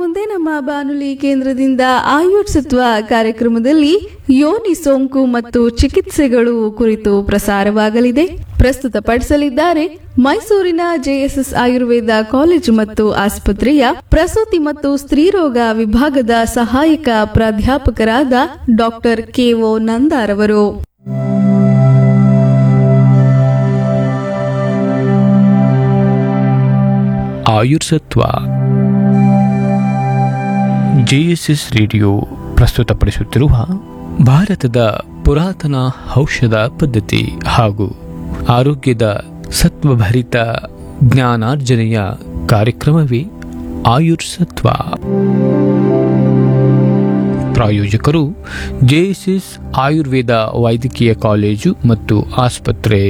ಮುಂದೆ ನಮ್ಮ ಬಾನುಲಿ ಕೇಂದ್ರದಿಂದ ಆಯುರ್ಸತ್ವ ಕಾರ್ಯಕ್ರಮದಲ್ಲಿ ಯೋನಿ ಸೋಂಕು ಮತ್ತು ಚಿಕಿತ್ಸೆಗಳು ಕುರಿತು ಪ್ರಸಾರವಾಗಲಿದೆ ಪ್ರಸ್ತುತಪಡಿಸಲಿದ್ದಾರೆ ಮೈಸೂರಿನ ಜೆಎಸ್ಎಸ್ ಆಯುರ್ವೇದ ಕಾಲೇಜು ಮತ್ತು ಆಸ್ಪತ್ರೆಯ ಪ್ರಸೂತಿ ಮತ್ತು ಸ್ತ್ರೀರೋಗ ವಿಭಾಗದ ಸಹಾಯಕ ಪ್ರಾಧ್ಯಾಪಕರಾದ ಡಾಕ್ಟರ್ ಕೆಒ ನಂದಾರವರು ಆಯುರ್ಸತ್ವ ಜೆಎಸ್ಎಸ್ ರೇಡಿಯೋ ಪ್ರಸ್ತುತಪಡಿಸುತ್ತಿರುವ ಭಾರತದ ಪುರಾತನ ಔಷಧ ಪದ್ಧತಿ ಹಾಗೂ ಆರೋಗ್ಯದ ಸತ್ವಭರಿತ ಜ್ಞಾನಾರ್ಜನೆಯ ಕಾರ್ಯಕ್ರಮವೇ ಆಯುರ್ಸತ್ವ ಪ್ರಾಯೋಜಕರು ಜೆಎಸ್ಎಸ್ ಆಯುರ್ವೇದ ವೈದ್ಯಕೀಯ ಕಾಲೇಜು ಮತ್ತು ಆಸ್ಪತ್ರೆ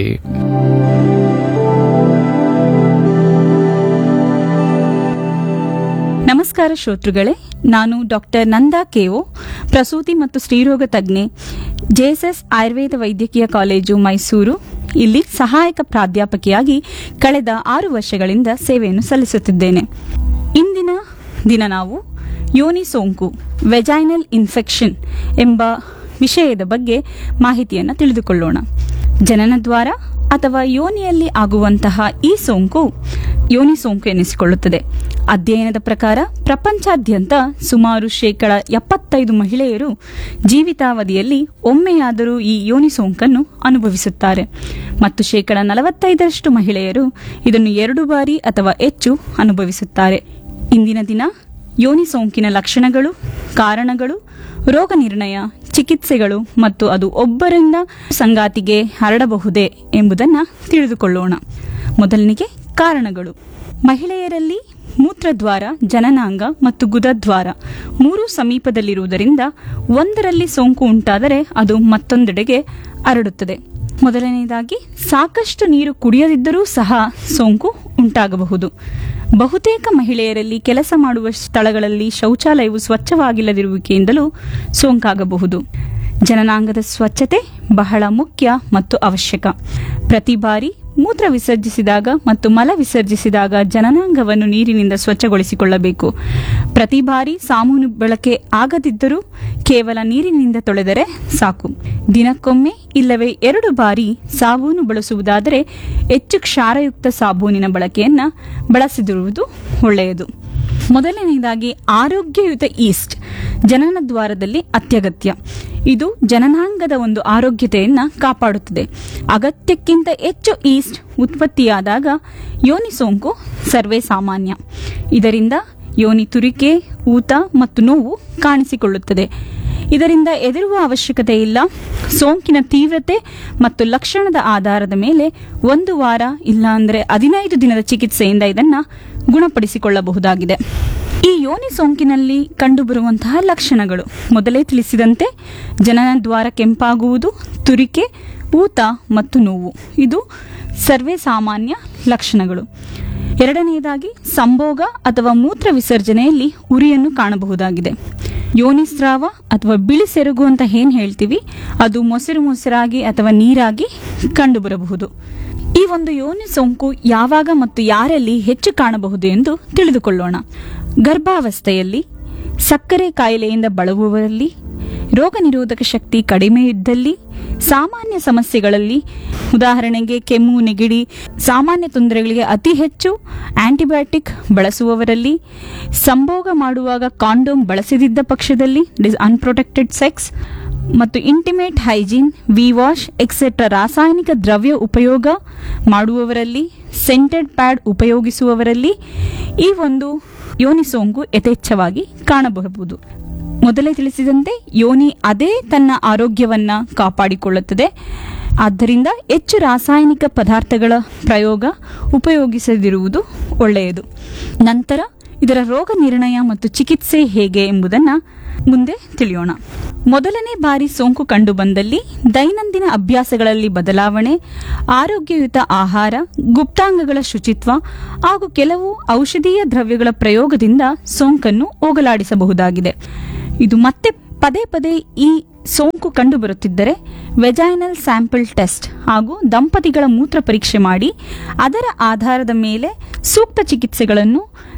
ನಮಸ್ಕಾರ ಶ್ರೋತೃಗಳೇ ನಾನು ಡಾಕ್ಟರ್ ನಂದಾ ಕೆಒ ಪ್ರಸೂತಿ ಮತ್ತು ಸ್ತ್ರೀರೋಗ ತಜ್ಞೆ ಜೆಎಸ್ಎಸ್ ಆಯುರ್ವೇದ ವೈದ್ಯಕೀಯ ಕಾಲೇಜು ಮೈಸೂರು ಇಲ್ಲಿ ಸಹಾಯಕ ಪ್ರಾಧ್ಯಾಪಕಿಯಾಗಿ ಕಳೆದ ಆರು ವರ್ಷಗಳಿಂದ ಸೇವೆಯನ್ನು ಸಲ್ಲಿಸುತ್ತಿದ್ದೇನೆ ಇಂದಿನ ದಿನ ನಾವು ಯೋನಿ ಸೋಂಕು ವೆಜೈನಲ್ ಇನ್ಫೆಕ್ಷನ್ ಎಂಬ ವಿಷಯದ ಬಗ್ಗೆ ಮಾಹಿತಿಯನ್ನು ತಿಳಿದುಕೊಳ್ಳೋಣ ಜನನದ್ವಾರ ಅಥವಾ ಯೋನಿಯಲ್ಲಿ ಆಗುವಂತಹ ಈ ಸೋಂಕು ಯೋನಿ ಸೋಂಕು ಎನಿಸಿಕೊಳ್ಳುತ್ತದೆ ಅಧ್ಯಯನದ ಪ್ರಕಾರ ಪ್ರಪಂಚಾದ್ಯಂತ ಸುಮಾರು ಶೇಕಡ ಎಪ್ಪತ್ತೈದು ಮಹಿಳೆಯರು ಜೀವಿತಾವಧಿಯಲ್ಲಿ ಒಮ್ಮೆಯಾದರೂ ಈ ಯೋನಿ ಸೋಂಕನ್ನು ಅನುಭವಿಸುತ್ತಾರೆ ಮತ್ತು ಶೇಕಡ ನಲವತ್ತೈದರಷ್ಟು ಮಹಿಳೆಯರು ಇದನ್ನು ಎರಡು ಬಾರಿ ಅಥವಾ ಹೆಚ್ಚು ಅನುಭವಿಸುತ್ತಾರೆ ಇಂದಿನ ದಿನ ಯೋನಿ ಸೋಂಕಿನ ಲಕ್ಷಣಗಳು ಕಾರಣಗಳು ರೋಗ ನಿರ್ಣಯ ಚಿಕಿತ್ಸೆಗಳು ಮತ್ತು ಅದು ಒಬ್ಬರಿಂದ ಸಂಗಾತಿಗೆ ಹರಡಬಹುದೇ ಎಂಬುದನ್ನು ತಿಳಿದುಕೊಳ್ಳೋಣ ಮೊದಲನಿಗೆ ಕಾರಣಗಳು ಮಹಿಳೆಯರಲ್ಲಿ ಮೂತ್ರದ್ವಾರ ಜನನಾಂಗ ಮತ್ತು ಗುದದ್ವಾರ ಮೂರು ಸಮೀಪದಲ್ಲಿರುವುದರಿಂದ ಒಂದರಲ್ಲಿ ಸೋಂಕು ಉಂಟಾದರೆ ಅದು ಮತ್ತೊಂದೆಡೆಗೆ ಹರಡುತ್ತದೆ ಮೊದಲನೆಯದಾಗಿ ಸಾಕಷ್ಟು ನೀರು ಕುಡಿಯದಿದ್ದರೂ ಸಹ ಸೋಂಕು ಉಂಟಾಗಬಹುದು ಬಹುತೇಕ ಮಹಿಳೆಯರಲ್ಲಿ ಕೆಲಸ ಮಾಡುವ ಸ್ಥಳಗಳಲ್ಲಿ ಶೌಚಾಲಯವು ಸ್ವಚ್ಛವಾಗಿಲ್ಲದಿರುವಿಕೆಯಿಂದಲೂ ಸೋಂಕಾಗಬಹುದು ಜನನಾಂಗದ ಸ್ವಚ್ಛತೆ ಬಹಳ ಮುಖ್ಯ ಮತ್ತು ಅವಶ್ಯಕ ಪ್ರತಿ ಬಾರಿ ಮೂತ್ರ ವಿಸರ್ಜಿಸಿದಾಗ ಮತ್ತು ಮಲ ವಿಸರ್ಜಿಸಿದಾಗ ಜನನಾಂಗವನ್ನು ನೀರಿನಿಂದ ಸ್ವಚ್ಛಗೊಳಿಸಿಕೊಳ್ಳಬೇಕು ಪ್ರತಿ ಬಾರಿ ಸಾಬೂನು ಬಳಕೆ ಆಗದಿದ್ದರೂ ಕೇವಲ ನೀರಿನಿಂದ ತೊಳೆದರೆ ಸಾಕು ದಿನಕ್ಕೊಮ್ಮೆ ಇಲ್ಲವೇ ಎರಡು ಬಾರಿ ಸಾಬೂನು ಬಳಸುವುದಾದರೆ ಹೆಚ್ಚು ಕ್ಷಾರಯುಕ್ತ ಸಾಬೂನಿನ ಬಳಕೆಯನ್ನು ಬಳಸಿದಿರುವುದು ಒಳ್ಳೆಯದು ಮೊದಲನೆಯದಾಗಿ ಆರೋಗ್ಯಯುತ ಈಸ್ಟ್ ಜನನ ದ್ವಾರದಲ್ಲಿ ಅತ್ಯಗತ್ಯ ಇದು ಜನನಾಂಗದ ಒಂದು ಆರೋಗ್ಯತೆಯನ್ನು ಕಾಪಾಡುತ್ತದೆ ಅಗತ್ಯಕ್ಕಿಂತ ಹೆಚ್ಚು ಈಸ್ಟ್ ಉತ್ಪತ್ತಿಯಾದಾಗ ಯೋನಿ ಸೋಂಕು ಸರ್ವೇ ಸಾಮಾನ್ಯ ಇದರಿಂದ ಯೋನಿ ತುರಿಕೆ ಊತ ಮತ್ತು ನೋವು ಕಾಣಿಸಿಕೊಳ್ಳುತ್ತದೆ ಇದರಿಂದ ಎದುರುವ ಅವಶ್ಯಕತೆ ಇಲ್ಲ ಸೋಂಕಿನ ತೀವ್ರತೆ ಮತ್ತು ಲಕ್ಷಣದ ಆಧಾರದ ಮೇಲೆ ಒಂದು ವಾರ ಇಲ್ಲ ಅಂದರೆ ಹದಿನೈದು ದಿನದ ಚಿಕಿತ್ಸೆಯಿಂದ ಇದನ್ನು ಗುಣಪಡಿಸಿಕೊಳ್ಳಬಹುದಾಗಿದೆ ಈ ಯೋನಿ ಸೋಂಕಿನಲ್ಲಿ ಕಂಡುಬರುವಂತಹ ಲಕ್ಷಣಗಳು ಮೊದಲೇ ತಿಳಿಸಿದಂತೆ ಜನನ ದ್ವಾರ ಕೆಂಪಾಗುವುದು ತುರಿಕೆ ಊತ ಮತ್ತು ನೋವು ಇದು ಸರ್ವೇ ಸಾಮಾನ್ಯ ಲಕ್ಷಣಗಳು ಎರಡನೆಯದಾಗಿ ಸಂಭೋಗ ಅಥವಾ ಮೂತ್ರ ವಿಸರ್ಜನೆಯಲ್ಲಿ ಉರಿಯನ್ನು ಕಾಣಬಹುದಾಗಿದೆ ಯೋನಿ ಸ್ರಾವ ಅಥವಾ ಬಿಳಿ ಸೆರಗು ಅಂತ ಏನು ಹೇಳ್ತೀವಿ ಅದು ಮೊಸರು ಮೊಸರಾಗಿ ಅಥವಾ ನೀರಾಗಿ ಕಂಡುಬರಬಹುದು ಈ ಒಂದು ಯೋನಿ ಸೋಂಕು ಯಾವಾಗ ಮತ್ತು ಯಾರಲ್ಲಿ ಹೆಚ್ಚು ಕಾಣಬಹುದು ಎಂದು ತಿಳಿದುಕೊಳ್ಳೋಣ ಗರ್ಭಾವಸ್ಥೆಯಲ್ಲಿ ಸಕ್ಕರೆ ಕಾಯಿಲೆಯಿಂದ ಬಳಲುವವರಲ್ಲಿ ರೋಗ ನಿರೋಧಕ ಶಕ್ತಿ ಕಡಿಮೆ ಇದ್ದಲ್ಲಿ ಸಾಮಾನ್ಯ ಸಮಸ್ಯೆಗಳಲ್ಲಿ ಉದಾಹರಣೆಗೆ ಕೆಮ್ಮು ನೆಗಡಿ ಸಾಮಾನ್ಯ ತೊಂದರೆಗಳಿಗೆ ಅತಿ ಹೆಚ್ಚು ಆಂಟಿಬಯೋಟಿಕ್ ಬಳಸುವವರಲ್ಲಿ ಸಂಭೋಗ ಮಾಡುವಾಗ ಕಾಂಡೋಮ್ ಬಳಸದಿದ್ದ ಪಕ್ಷದಲ್ಲಿ ಡಿಸ್ ಅನ್ಪ್ರೊಟೆಕ್ಟೆಡ್ ಸೆಕ್ಸ್ ಮತ್ತು intimate hygiene V wash etcetera ರಾಸಾಯನಿಕ ದ್ರವ್ಯ ಉಪಯೋಗ ಮಾಡುವವರಲ್ಲಿ ಸೆಂಟೆಡ್ ಪ್ಯಾಡ್ ಉಪಯೋಗಿಸುವವರಲ್ಲಿ ಈ ಒಂದು ಯೋನಿ ಸೋಂಕು ಯಥೇಚ್ಛವಾಗಿ ಕಾಣಬಹುದು ಮೊದಲೇ ತಿಳಿಸಿದಂತೆ ಯೋನಿ ಅದೇ ತನ್ನ ಆರೋಗ್ಯವನ್ನ ಕಾಪಾಡಿಕೊಳ್ಳುತ್ತದೆ ಆದ್ದರಿಂದ ಹೆಚ್ಚು ರಾಸಾಯನಿಕ ಪದಾರ್ಥಗಳ ಪ್ರಯೋಗ ಉಪಯೋಗಿಸದಿರುವುದು ಒಳ್ಳೆಯದು ನಂತರ ಇದರ ರೋಗ ನಿರ್ಣಯ ಮತ್ತು ಚಿಕಿತ್ಸೆ ಹೇಗೆ ಎಂಬುದನ್ನು ಮುಂದೆ ತಿಳಿಯೋಣ ಮೊದಲನೇ ಬಾರಿ ಸೋಂಕು ಕಂಡುಬಂದಲ್ಲಿ ದೈನಂದಿನ ಅಭ್ಯಾಸಗಳಲ್ಲಿ ಬದಲಾವಣೆ ಆರೋಗ್ಯಯುತ ಆಹಾರ ಗುಪ್ತಾಂಗಗಳ ಶುಚಿತ್ವ ಹಾಗೂ ಕೆಲವು ಔಷಧೀಯ ದ್ರವ್ಯಗಳ ಪ್ರಯೋಗದಿಂದ ಸೋಂಕನ್ನು ಹೋಗಲಾಡಿಸಬಹುದಾಗಿದೆ ಇದು ಮತ್ತೆ ಪದೇ ಪದೇ ಈ ಸೋಂಕು ಕಂಡುಬರುತ್ತಿದ್ದರೆ ವೆಜೈನಲ್ ಸ್ಯಾಂಪಲ್ ಟೆಸ್ಟ್ ಹಾಗೂ ದಂಪತಿಗಳ ಮೂತ್ರ ಪರೀಕ್ಷೆ ಮಾಡಿ ಅದರ ಆಧಾರದ ಮೇಲೆ ಸೂಕ್ತ ಚಿಕಿತ್ಸೆಗಳನ್ನು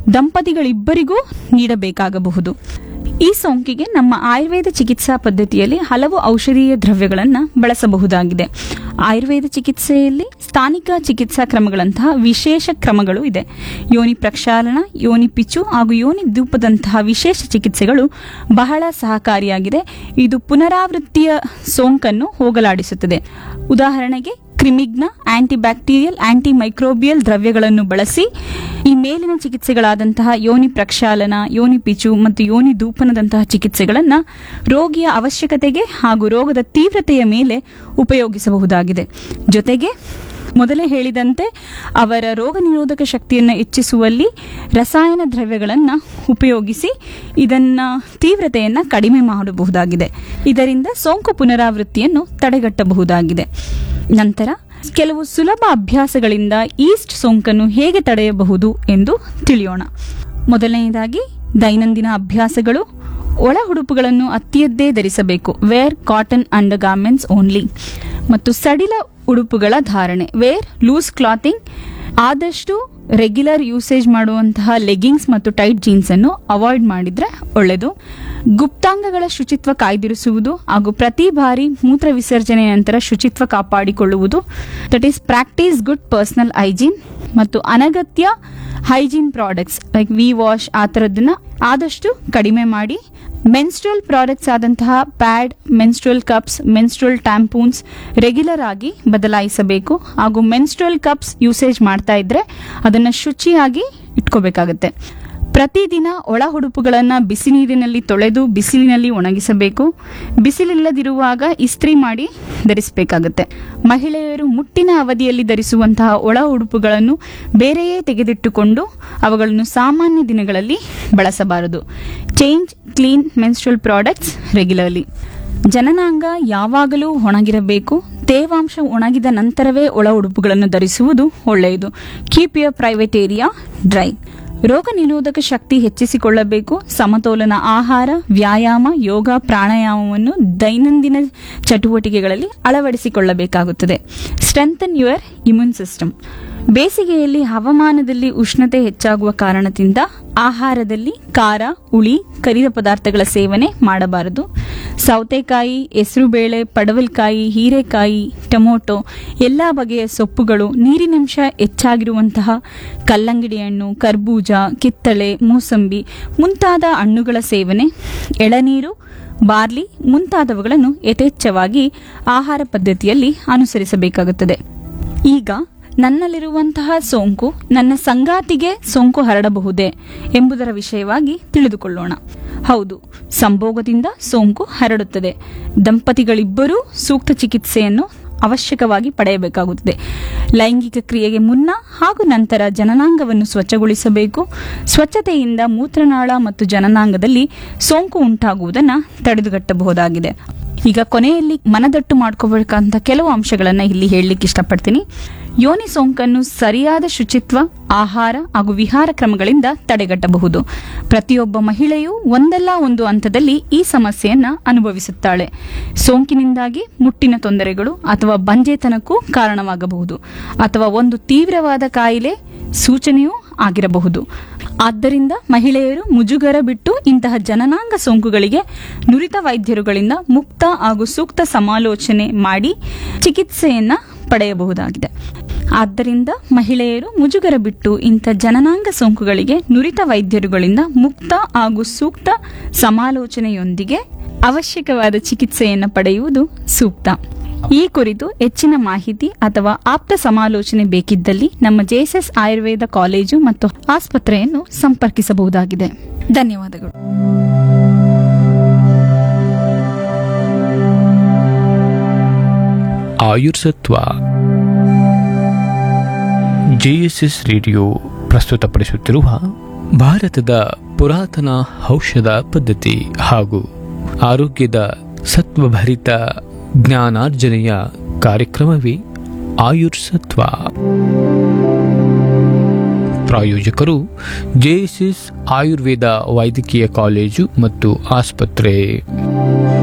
ದಂಪತಿಗಳಿಬ್ಬರಿಗೂ ನೀಡಬೇಕಾಗಬಹುದು ಈ ಸೋಂಕಿಗೆ ನಮ್ಮ ಆಯುರ್ವೇದ ಚಿಕಿತ್ಸಾ ಪದ್ಧತಿಯಲ್ಲಿ ಹಲವು ಔಷಧೀಯ ದ್ರವ್ಯಗಳನ್ನು ಬಳಸಬಹುದಾಗಿದೆ ಆಯುರ್ವೇದ ಚಿಕಿತ್ಸೆಯಲ್ಲಿ ಸ್ಥಾನಿಕ ಚಿಕಿತ್ಸಾ ಕ್ರಮಗಳಂತಹ ವಿಶೇಷ ಕ್ರಮಗಳು ಇದೆ ಯೋನಿ ಪ್ರಕ್ಷಾಲನ ಯೋನಿ ಪಿಚ್ಚು ಹಾಗೂ ಯೋನಿ ಧೂಪದಂತಹ ವಿಶೇಷ ಚಿಕಿತ್ಸೆಗಳು ಬಹಳ ಸಹಕಾರಿಯಾಗಿದೆ ಇದು ಪುನರಾವೃತ್ತಿಯ ಸೋಂಕನ್ನು ಹೋಗಲಾಡಿಸುತ್ತದೆ ಉದಾಹರಣೆಗೆ ಕ್ರಿಮಿಗ್ನ ಆಂಟಿ ಬ್ಯಾಕ್ಟೀರಿಯಲ್ ಆಂಟಿ ಮೈಕ್ರೋಬಿಯಲ್ ದ್ರವ್ಯಗಳನ್ನು ಬಳಸಿ ಈ ಮೇಲಿನ ಚಿಕಿತ್ಸೆಗಳಾದಂತಹ ಯೋನಿ ಪ್ರಕ್ಷಾಲನ ಯೋನಿ ಪಿಚು ಮತ್ತು ಯೋನಿ ಧೂಪನದಂತಹ ಚಿಕಿತ್ಸೆಗಳನ್ನು ರೋಗಿಯ ಅವಶ್ಯಕತೆಗೆ ಹಾಗೂ ರೋಗದ ತೀವ್ರತೆಯ ಮೇಲೆ ಉಪಯೋಗಿಸಬಹುದಾಗಿದೆ ಜೊತೆಗೆ ಮೊದಲೇ ಹೇಳಿದಂತೆ ಅವರ ರೋಗ ನಿರೋಧಕ ಶಕ್ತಿಯನ್ನು ಹೆಚ್ಚಿಸುವಲ್ಲಿ ರಸಾಯನ ದ್ರವ್ಯಗಳನ್ನು ಉಪಯೋಗಿಸಿ ಇದನ್ನ ತೀವ್ರತೆಯನ್ನು ಕಡಿಮೆ ಮಾಡಬಹುದಾಗಿದೆ ಇದರಿಂದ ಸೋಂಕು ಪುನರಾವೃತ್ತಿಯನ್ನು ತಡೆಗಟ್ಟಬಹುದಾಗಿದೆ ನಂತರ ಕೆಲವು ಸುಲಭ ಅಭ್ಯಾಸಗಳಿಂದ ಈಸ್ಟ್ ಸೋಂಕನ್ನು ಹೇಗೆ ತಡೆಯಬಹುದು ಎಂದು ತಿಳಿಯೋಣ ಮೊದಲನೆಯದಾಗಿ ದೈನಂದಿನ ಅಭ್ಯಾಸಗಳು ಒಳ ಉಡುಪುಗಳನ್ನು ಅತ್ತಿಯದ್ದೇ ಧರಿಸಬೇಕು wear cotton under garments only ಮತ್ತು ಸಡಿಲ ಉಡುಪುಗಳ ಧಾರಣೆ ವೇರ್ ಲೂಸ್ ಕ್ಲಾತಿಂಗ್ ಆದಷ್ಟು ರೆಗ್ಯುಲರ್ ಯೂಸೇಜ್ ಮಾಡುವಂತಹ ಲೆಗಿಂಗ್ಸ್ ಮತ್ತು ಟೈಟ್ ಜೀನ್ಸ್ ಅನ್ನು ಅವಾಯ್ಡ್ ಮಾಡಿದ್ರೆ ಒಳ್ಳೆಯದು ಗುಪ್ತಾಂಗಗಳ ಶುಚಿತ್ವ ಕಾಯ್ದಿರಿಸುವುದು ಹಾಗೂ ಪ್ರತಿ ಬಾರಿ ಮೂತ್ರ ವಿಸರ್ಜನೆ ನಂತರ ಶುಚಿತ್ವ ಕಾಪಾಡಿಕೊಳ್ಳುವುದು that is practice good personal hygiene ಮತ್ತು ಅನಗತ್ಯ hygiene products like V wash ಆ ಥರದ್ದನ್ನ ಆದಷ್ಟು ಕಡಿಮೆ ಮಾಡಿ ಮೆನ್ಸ್ಟ್ರಲ್ ಪ್ರಾಡಕ್ಟ್ಸ್ ಆದಂತಹ pad menstrual cups menstrual tampons regular ಆಗಿ ಬದಲಾಯಿಸಬೇಕು ಹಾಗೂ ಮೆನ್ಸ್ಟ್ರಲ್ ಕಪ್ಸ್ ಯೂಸೇಜ್ ಮಾಡ್ತಾ ಇದ್ರೆ ಅದನ್ನು ಶುಚಿಯಾಗಿ ಇಟ್ಕೋಬೇಕಾಗತ್ತೆ ಪ್ರತಿದಿನ ಒಳ ಉಡುಪುಗಳನ್ನು ಬಿಸಿ ನೀರಿನಲ್ಲಿ ತೊಳೆದು ಬಿಸಿಲಿನಲ್ಲಿ ಒಣಗಿಸಬೇಕು ಬಿಸಿಲಿಲ್ಲದಿರುವಾಗ ಇಸ್ತ್ರಿ ಮಾಡಿ ಧರಿಸಬೇಕಾಗುತ್ತೆ ಮಹಿಳೆಯರು ಮುಟ್ಟಿನ ಅವಧಿಯಲ್ಲಿ ಧರಿಸುವಂತಹ ಒಳ ಉಡುಪುಗಳನ್ನು ಬೇರೆಯೇ ತೆಗೆದಿಟ್ಟುಕೊಂಡು ಅವುಗಳನ್ನು ಸಾಮಾನ್ಯ ದಿನಗಳಲ್ಲಿ ಬಳಸಬಾರದು change clean menstrual products regularly ಜನನಾಂಗ ಯಾವಾಗಲೂ ಒಣಗಿರಬೇಕು ತೇವಾಂಶ ಒಣಗಿದ ನಂತರವೇ ಒಳ ಉಡುಪುಗಳನ್ನು ಧರಿಸುವುದು ಒಳ್ಳೆಯದು keep your private area dry ರೋಗ ನಿರೋಧಕ ಶಕ್ತಿ ಹೆಚ್ಚಿಸಿಕೊಳ್ಳಬೇಕು ಸಮತೋಲನ ಆಹಾರ ವ್ಯಾಯಾಮ ಯೋಗ ಪ್ರಾಣಾಯಾಮವನ್ನು ದೈನಂದಿನ ಚಟುವಟಿಕೆಗಳಲ್ಲಿ ಅಳವಡಿಸಿಕೊಳ್ಳಬೇಕಾಗುತ್ತದೆ ಸ್ಟ್ರೆಂಥನ್ ಯುವರ್ ಇಮ್ಯೂನ್ ಸಿಸ್ಟಮ್ ಬೇಸಿಗೆಯಲ್ಲಿ ಹವಾಮಾನದಲ್ಲಿ ಉಷ್ಣತೆ ಹೆಚ್ಚಾಗುವ ಕಾರಣದಿಂದ ಆಹಾರದಲ್ಲಿ ಖಾರ ಹುಳಿ ಕರಿದ ಪದಾರ್ಥಗಳ ಸೇವನೆ ಮಾಡಬಾರದು ಸೌತೆಕಾಯಿ ಹೆಸರುಬೇಳೆ ಪಡವಲ್ಕಾಯಿ ಹೀರೆಕಾಯಿ ಟೊಮೊಟೊ ಎಲ್ಲ ಬಗೆಯ ಸೊಪ್ಪುಗಳು ನೀರಿನಂಶ ಹೆಚ್ಚಾಗಿರುವಂತಹ ಕಲ್ಲಂಗಡಿ ಹಣ್ಣು ಕರ್ಬೂಜ ಕಿತ್ತಳೆ ಮೂಸಂಬಿ ಮುಂತಾದ ಹಣ್ಣುಗಳ ಸೇವನೆ ಎಳನೀರು ಬಾರ್ಲಿ ಮುಂತಾದವುಗಳನ್ನು ಯಥೇಚ್ಛವಾಗಿ ಆಹಾರ ಪದ್ಧತಿಯಲ್ಲಿ ಅನುಸರಿಸಬೇಕಾಗುತ್ತದೆ ಈಗ ನನ್ನಲ್ಲಿರುವಂತಹ ಸೋಂಕು ನನ್ನ ಸಂಗಾತಿಗೆ ಸೋಂಕು ಹರಡಬಹುದೇ ಎಂಬುದರ ವಿಷಯವಾಗಿ ತಿಳಿದುಕೊಳ್ಳೋಣ ಹೌದು ಸಂಭೋಗದಿಂದ ಸೋಂಕು ಹರಡುತ್ತದೆ ದಂಪತಿಗಳಿಬ್ಬರೂ ಸೂಕ್ತ ಚಿಕಿತ್ಸೆಯನ್ನು ಅವಶ್ಯಕವಾಗಿ ಪಡೆಯಬೇಕಾಗುತ್ತದೆ ಲೈಂಗಿಕ ಕ್ರಿಯೆಗೆ ಮುನ್ನ ಹಾಗೂ ನಂತರ ಜನನಾಂಗವನ್ನು ಸ್ವಚ್ಛಗೊಳಿಸಬೇಕು ಸ್ವಚ್ಛತೆಯಿಂದ ಮೂತ್ರನಾಳ ಮತ್ತು ಜನನಾಂಗದಲ್ಲಿ ಸೋಂಕು ಉಂಟಾಗುವುದನ್ನು ತಡೆದುಗಟ್ಟಬಹುದಾಗಿದೆ ಈಗ ಕೊನೆಯಲ್ಲಿ ಮನದಟ್ಟು ಮಾಡ್ಕೋಬೇಕಂತ ಕೆಲವು ಅಂಶಗಳನ್ನು ಇಲ್ಲಿ ಹೇಳಲಿಕ್ಕೆ ಇಷ್ಟಪಡ್ತೀನಿ ಯೋನಿ ಸೋಂಕನ್ನು ಸರಿಯಾದ ಶುಚಿತ್ವ ಆಹಾರ ಹಾಗೂ ವಿಹಾರ ಕ್ರಮಗಳಿಂದ ತಡೆಗಟ್ಟಬಹುದು ಪ್ರತಿಯೊಬ್ಬ ಮಹಿಳೆಯೂ ಒಂದಲ್ಲ ಒಂದು ಹಂತದಲ್ಲಿ ಈ ಸಮಸ್ಯೆಯನ್ನ ಅನುಭವಿಸುತ್ತಾಳೆ ಸೋಂಕಿನಿಂದಾಗಿ ಮುಟ್ಟಿನ ತೊಂದರೆಗಳು ಅಥವಾ ಬಂಜೆತನಕ್ಕೂ ಕಾರಣವಾಗಬಹುದು ಅಥವಾ ಒಂದು ತೀವ್ರವಾದ ಕಾಯಿಲೆ ಸೂಚನೆಯೂ ಆಗಿರಬಹುದು ಆದ್ದರಿಂದ ಮಹಿಳೆಯರು ಮುಜುಗರ ಬಿಟ್ಟು ಇಂತಹ ಜನನಾಂಗ ಸೋಂಕುಗಳಿಗೆ ನುರಿತ ವೈದ್ಯರುಗಳಿಂದ ಮುಕ್ತ ಹಾಗೂ ಸೂಕ್ತ ಸಮಾಲೋಚನೆ ಮಾಡಿ ಚಿಕಿತ್ಸೆಯನ್ನ ಪಡೆಯಬಹುದಾಗಿದೆ ಆದ್ದರಿಂದ ಮಹಿಳೆಯರು ಮುಜುಗರ ಬಿಟ್ಟು ಇಂಥ ಜನನಾಂಗ ಸೋಂಕುಗಳಿಗೆ ನುರಿತ ವೈದ್ಯರುಗಳಿಂದ ಮುಕ್ತ ಹಾಗೂ ಸೂಕ್ತ ಸಮಾಲೋಚನೆಯೊಂದಿಗೆ ಅವಶ್ಯಕವಾದ ಚಿಕಿತ್ಸೆಯನ್ನು ಪಡೆಯುವುದು ಸೂಕ್ತ ಈ ಕುರಿತು ಹೆಚ್ಚಿನ ಮಾಹಿತಿ ಅಥವಾ ಆಪ್ತ ಸಮಾಲೋಚನೆ ಬೇಕಿದ್ದಲ್ಲಿ ನಮ್ಮ ಜೆಎಸ್ಎಸ್ ಆಯುರ್ವೇದ ಕಾಲೇಜು ಮತ್ತು ಆಸ್ಪತ್ರೆಯನ್ನು ಸಂಪರ್ಕಿಸಬಹುದಾಗಿದೆ ಧನ್ಯವಾದಗಳು ಆಯುರ್ಸತ್ವ ಜೆಎಸ್ಎಸ್ ರೇಡಿಯೋ ಪ್ರಸ್ತುತಪಡಿಸುತ್ತಿರುವ ಭಾರತದ ಪುರಾತನ ಔಷಧ ಪದ್ಧತಿ ಹಾಗೂ ಆರೋಗ್ಯದ ಸತ್ವಭರಿತ ಜ್ಞಾನಾರ್ಜನೆಯ ಕಾರ್ಯಕ್ರಮವೇ ಆಯುರ್ಸತ್ವ ಪ್ರಾಯೋಜಕರು ಜೆಎಸ್ಎಸ್ ಆಯುರ್ವೇದ ವೈದ್ಯಕೀಯ ಕಾಲೇಜು ಮತ್ತು ಆಸ್ಪತ್ರೆ